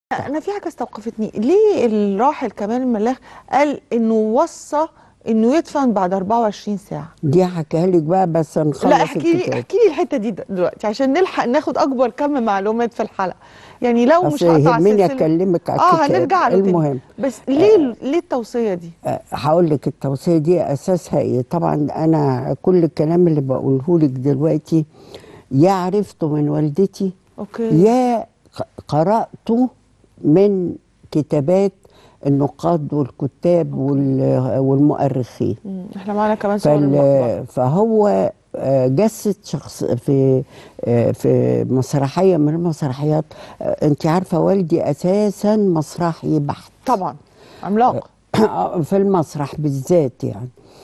انا في حاجه استوقفتني ليه الراحل كمال الملاخ قال انه وصى انه يدفن بعد 24 ساعه دي هحكيها لك بقى بس نخلص لا احكي لي الكتاب احكي لي الحته دي دلوقتي عشان نلحق ناخد اكبر كم معلومات في الحلقه يعني لو مش اصل هقطع يهمني سلسلة- اكلمك على اه الكتاب هنرجع له تاني. المهم بس ليه ليه التوصيه دي آه، هقول لك التوصيه دي اساسها ايه طبعا انا كل الكلام اللي بقوله لك دلوقتي يا عرفته من والدتي اوكي يا ق- قراته من كتابات النقاد والكتاب وال- والمؤرخين مم، احنا معانا كمان صور فال- المقبره فهو آه، جسد شخص في آه، في مسرحيه من المسرحيات انت عارفه والدي اساسا مسرحي بحت طبعا عملاق في المسرح بالذات يعني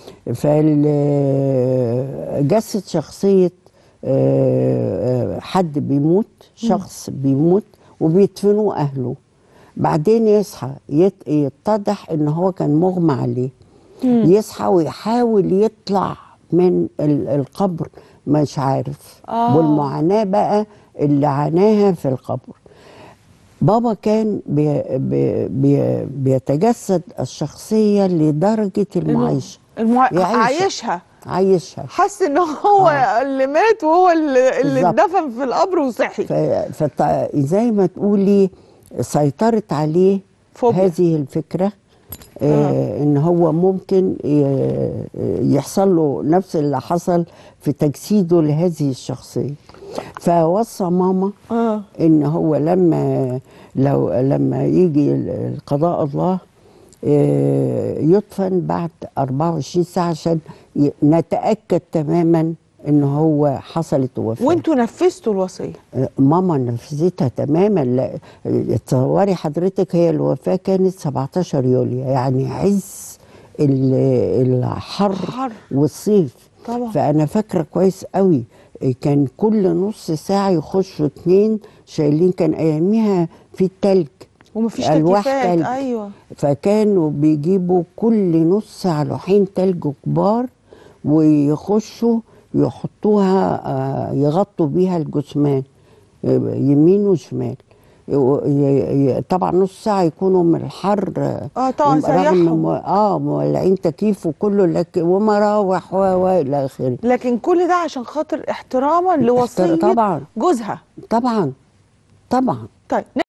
فجسد شخصية آه، آه، حد بيموت شخص بيموت وبيدفنوه أهله بعدين يصحى يت- يتضح ان هو كان مغمى عليه يصحى ويحاول يطلع من ال- القبر مش عارف آه. والمعاناة بقى اللي عاناها في القبر بابا كان بي بي بي بيتجسد الشخصية لدرجة المعيشة المع... يعيش. عايشها عايشها حس ان هو آه. اللي مات وهو اللي, اللي بالظبط. اتدفن في القبر وصحي ف- فط- زي ما تقولي سيطرت عليه فوبيا. هذه الفكرة آه ان هو ممكن ي- يحصل له نفس اللي حصل في تجسيده لهذه الشخصية فوصى ماما اه ان هو لما لو لما يجي القضاء الله آه، يدفن بعد 24 ساعه عشان ي- نتاكد تماما ان هو حصلت وفاه وانتوا نفذتوا الوصيه آه، ماما نفذتها تماما لا تصوري حضرتك هي الوفاه كانت 17 يوليو يعني عز ال- الحر حر. والصيف طبعا. فانا فاكره كويس قوي كان كل نص ساعه يخشوا اتنين شايلين كان اياميها في التلج ومفيش ألواح تكييفات تلج. ايوه فكانوا بيجيبوا كل نص ساعه لوحين تلج كبار ويخشوا يحطوها آه، يغطوا بيها الجثمان آه، يمين وشمال ي- ي- طبعا نص ساعة يكونوا من الحر آه، طبعاً رغم سيحهم. مو- اه مولعين تكييف وكله لكن ومراوح و و الى اخره لكن كل ده عشان خاطر احتراما لوصيه طبعا جوزها طبعا طبعا طيب